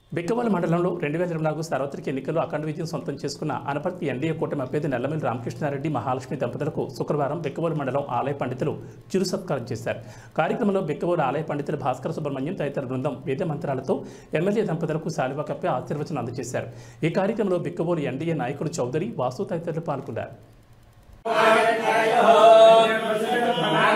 బిక్కవల మండలంలో రెండు వేల ఇరవై నాలుగు సార్వత్రిక ఎన్నికల్లో అఖండ విజయం సొంతం చేసుకున్న అనపర్తి ఎన్డీఏ కూటమి అభ్యర్థి నల్లమల్లి రామకృష్ణారెడ్డి మహాలక్ష్మి దంపతులకు శుక్రవారం బిక్కవోలు మండలం ఆలయ పండితులు చిరు సత్కారం చేశారు కార్యక్రమంలో బిక్కవోలు ఆలయ పండితులు భాస్కర సుబ్రహ్మణ్యం తదితర బృందం వేద మంత్రాలతో ఎమ్మెల్యే దంపతులకు శాలువా కప్పి ఆశీర్వచనం అందజేశారు ఈ కార్యక్రమంలో బిక్కవోలు ఎన్డీఏ నాయకుడు చౌదరి వాసు తదితరులు పాల్గొన్నారు శ్రీ